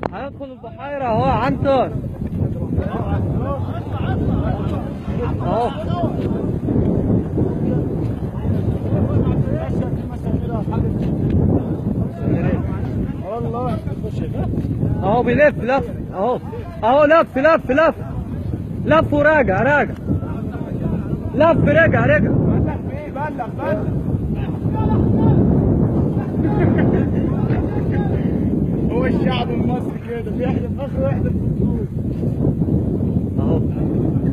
هيدخل البحيرة اهو يا عنتر اهو والله اهو بيلف لف اهو اهو لف لف لف لف وراجع راجع لف رجع رجع بلغ فيه بلغ بلغ هو الشعب المصري كده بيحدف اخره ويحدف في الطول اهو